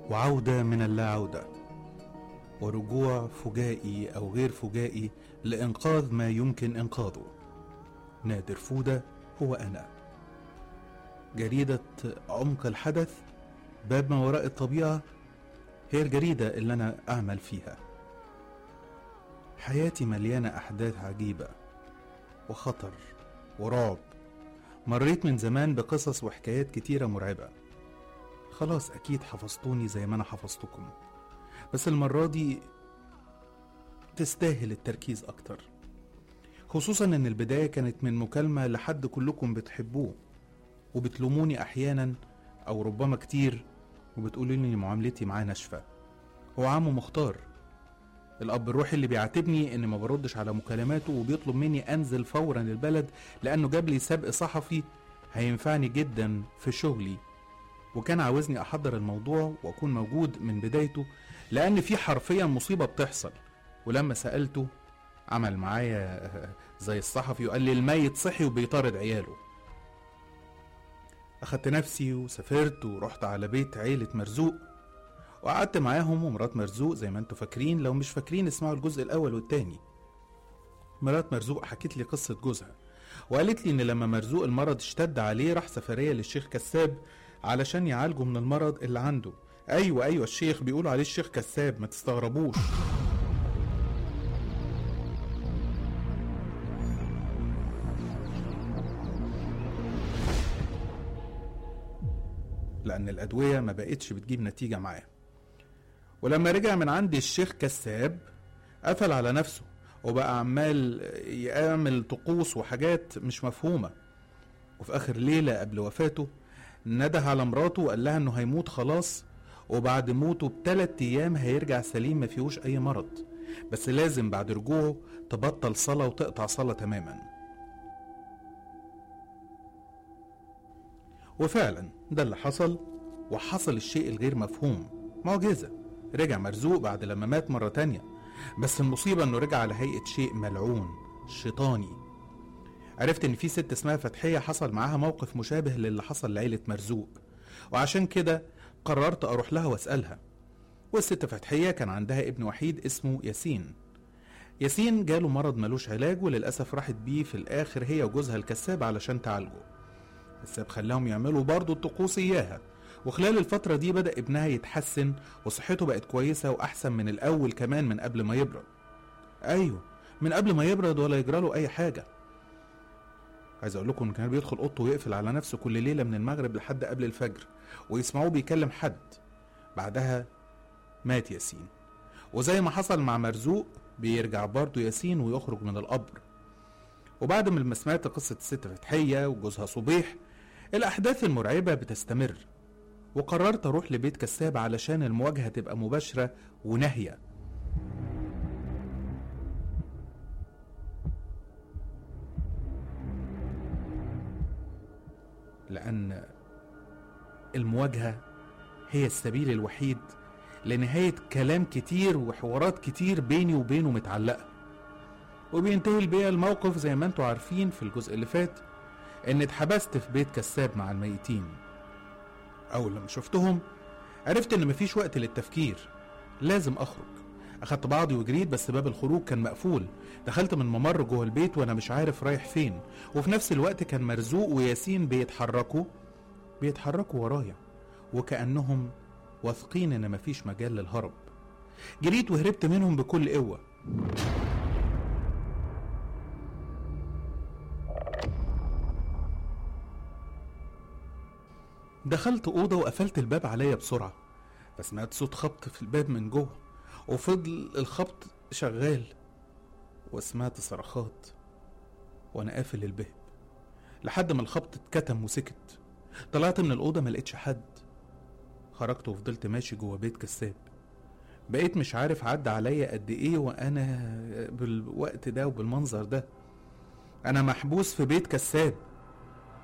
وعودة من اللا عودة ورجوع فجائي أو غير فجائي لإنقاذ ما يمكن إنقاذه نادر فودة هو أنا جريدة عمق الحدث باب ما وراء الطبيعة هي الجريدة اللي أنا أعمل فيها حياتي مليانة أحداث عجيبة وخطر ورعب مريت من زمان بقصص وحكايات كتيرة مرعبة خلاص أكيد حفظتوني زي ما أنا حفظتكم بس المرة دي تستاهل التركيز أكتر خصوصا إن البداية كانت من مكالمة لحد كلكم بتحبوه وبتلوموني أحيانا أو ربما كتير وبتقولوا لي معاملتي معاه ناشفة هو عمو مختار الأب الروحي اللي بيعاتبني إني ما بردش على مكالماته وبيطلب مني أنزل فورا البلد لأنه جاب لي سبق صحفي هينفعني جدا في شغلي وكان عاوزني أحضر الموضوع وأكون موجود من بدايته لأن في حرفيا مصيبة بتحصل ولما سألته عمل معايا زي الصحفي وقال لي الميت صحي وبيطارد عياله أخدت نفسي وسافرت ورحت على بيت عيلة مرزوق وقعدت معاهم ومرات مرزوق زي ما انتوا فاكرين لو مش فاكرين اسمعوا الجزء الأول والتاني مرات مرزوق حكت لي قصة جوزها وقالت لي إن لما مرزوق المرض اشتد عليه راح سفرية للشيخ كساب علشان يعالجه من المرض اللي عنده أيوة أيوة الشيخ بيقولوا عليه الشيخ كساب ما تستغربوش لأن الأدوية ما بقتش بتجيب نتيجة معاه ولما رجع من عند الشيخ كساب قفل على نفسه وبقى عمال يعمل طقوس وحاجات مش مفهومة وفي آخر ليلة قبل وفاته نده على مراته وقال لها انه هيموت خلاص وبعد موته بثلاث ايام هيرجع سليم ما فيهوش اي مرض بس لازم بعد رجوعه تبطل صلاة وتقطع صلاة تماما وفعلا ده اللي حصل وحصل الشيء الغير مفهوم معجزة رجع مرزوق بعد لما مات مرة تانية بس المصيبة انه رجع على هيئة شيء ملعون شيطاني عرفت ان في ست اسمها فتحية حصل معاها موقف مشابه للي حصل لعيلة مرزوق وعشان كده قررت اروح لها واسألها والست فتحية كان عندها ابن وحيد اسمه ياسين ياسين جاله مرض ملوش علاج وللأسف راحت بيه في الآخر هي وجوزها الكساب علشان تعالجه الكساب خلاهم يعملوا برضه الطقوس إياها وخلال الفترة دي بدأ ابنها يتحسن وصحته بقت كويسة وأحسن من الأول كمان من قبل ما يبرد أيوه من قبل ما يبرد ولا يجراله أي حاجة عايز اقول لكم ان كان بيدخل اوضته ويقفل على نفسه كل ليله من المغرب لحد قبل الفجر ويسمعوه بيكلم حد بعدها مات ياسين وزي ما حصل مع مرزوق بيرجع برضه ياسين ويخرج من القبر وبعد ما سمعت قصة الست فتحية وجوزها صبيح الأحداث المرعبة بتستمر وقررت أروح لبيت كساب علشان المواجهة تبقى مباشرة ونهية لأن المواجهة هي السبيل الوحيد لنهاية كلام كتير وحوارات كتير بيني وبينه متعلقة وبينتهي بيا الموقف زي ما انتوا عارفين في الجزء اللي فات ان اتحبست في بيت كساب مع الميتين اول لما شفتهم عرفت ان مفيش وقت للتفكير لازم اخرج اخدت بعضي وجريت بس باب الخروج كان مقفول دخلت من ممر جوه البيت وانا مش عارف رايح فين وفي نفس الوقت كان مرزوق وياسين بيتحركوا بيتحركوا ورايا وكأنهم واثقين ان مفيش مجال للهرب جريت وهربت منهم بكل قوة دخلت أوضة وقفلت الباب عليا بسرعة فسمعت صوت خبط في الباب من جوه وفضل الخبط شغال وسمعت صرخات وانا قافل الباب لحد ما الخبط اتكتم وسكت طلعت من الأوضة ما لقيتش حد خرجت وفضلت ماشي جوه بيت كساب بقيت مش عارف عدى عليا قد ايه وانا بالوقت ده وبالمنظر ده انا محبوس في بيت كساب